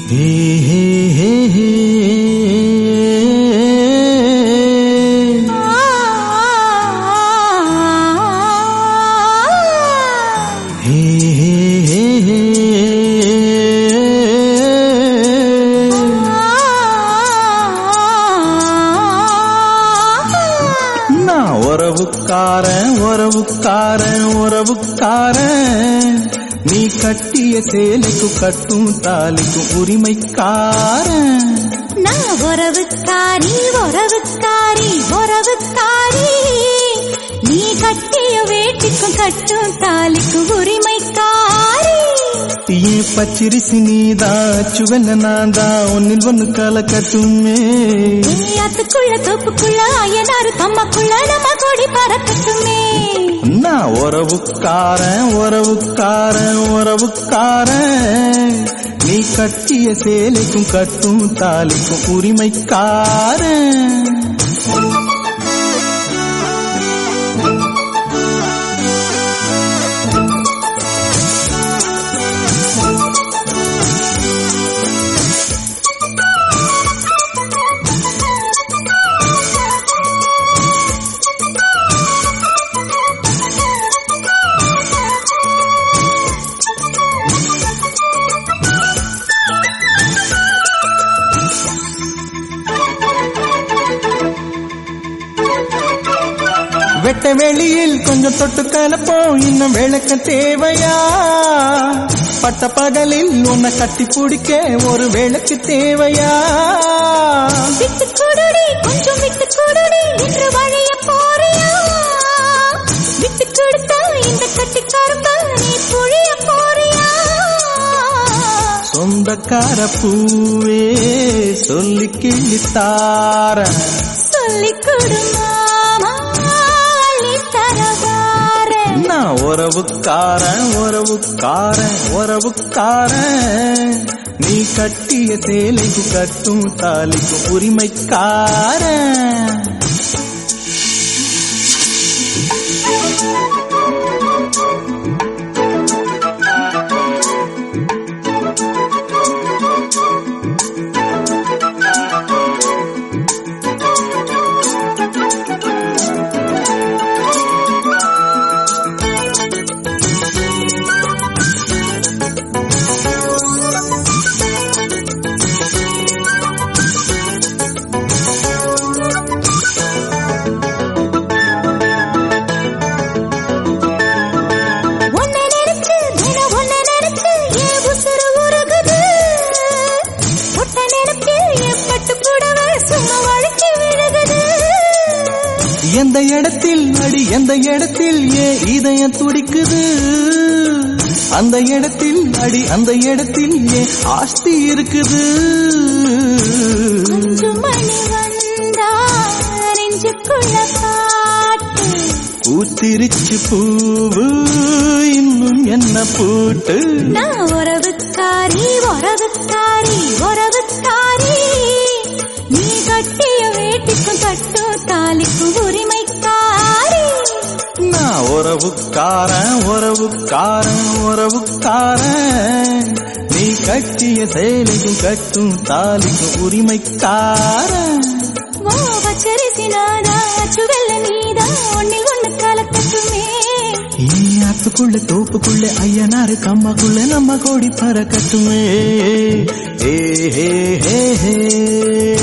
ஹே ஹே ஹே ஹே ஹே ஹே ஹே ஹே நான் உறவுக்காரன் உறவுக்காரன் உறவுக்காரன் நீ கட்டிய சேலைக்கும் கட்டும் தாலிக்கும் உரிமைக்காரன் நான் உறவுக்காரி உறவுக்காரி உறவுக்காரி நீ கட்டிய வேட்டிக்கும் கட்டும் தாலிக்கும் உரிமைக்காரி ஏன் பச்சிரிசி நீதான் சுவெல்ல நான் தான் ஒன்னில் ஒன்னு கலக்கட்டுமே நீ அதுக்குள்ள தோப்புக்குள்ள அயனாரு கம்மக்குள்ள நம்ம கொடி பறக்கட்டுமே நான் உறவுக்காரன் உறவுக்காரன் உறவுக்காரன் நீ கட்டிய சேலைக்கும் கட்டும் தாலிக்கும் உரிமைக்காரன் வெட்ட வெளியில் கொஞ்சம் தொட்டு கலப்போம் இன்னும் விளக்க தேவையா பட்ட பகலில் உன்னை கட்டி பிடிக்க ஒரு விளக்கு தேவையா விட்டு கொடுடி கொஞ்சம் விட்டு கொடுடி என்று வழிய போறியா விட்டு கொடுத்தா இந்த கட்டி கரும்பு நீ புழிய போறியா சொந்தக்கார பூவே சொல்லி கிள்ளித்தார சொல்லிக் கொடு மாமா அள்ளித் தரவாரேன். நான் உறவுக்காரன் உறவுக்காரன் உறவுக்காரன் நீ கட்டிய சேலைக்கு கட்டும் தாலிக்கும் உரிமைக்காரன் உன்னை நினைச்சு, தினம் உன்னை நினைச்சு என் உசுரு உருகுது. உட்ட நினைப்பில் என் பட்டுப் புடவை சும்மா வழுக்கி விழுகுது. எந்த இடத்தில் அடி எந்த இடத்தில் ஏன் இதயம் துடிக்குது அந்த இடத்தில் அடி அந்த இடத்தில் ஏன் ஆஸ்தி இருக்குது அஞ்சு மணி வந்தா நெஞ்சுக்குள்ள பாட்டு பூத்திருச்சு பூவு இன்னும் என்ன பூட்டு நான் உறவுக்காரி உறவுக்காரி உறவுக்காரி நீ கட்டிய வேட்டிக்கும் கட்டும் தாலிக்கும் உரிமைக்காரி நான் உறவுக்காரன் உறவுக்காரன் உறவுக்காரன் நீ கட்டிய சேலைக்கும் கட்டும் தாலிக்கும் உரிமைக்காரன் ஓ பச்சரிசி நாதா சுவெல்ல நீதா ஒன்னில் ஒண்ணு கலக்கட்டுமே ஏ ஆத்துக்குள்ள தோப்புக்குள்ள ஐயனாரு கம்மாக்குள்ள நம்ம கோடி பறக்கட்டுமே ஏ ஹே ஹே ஹே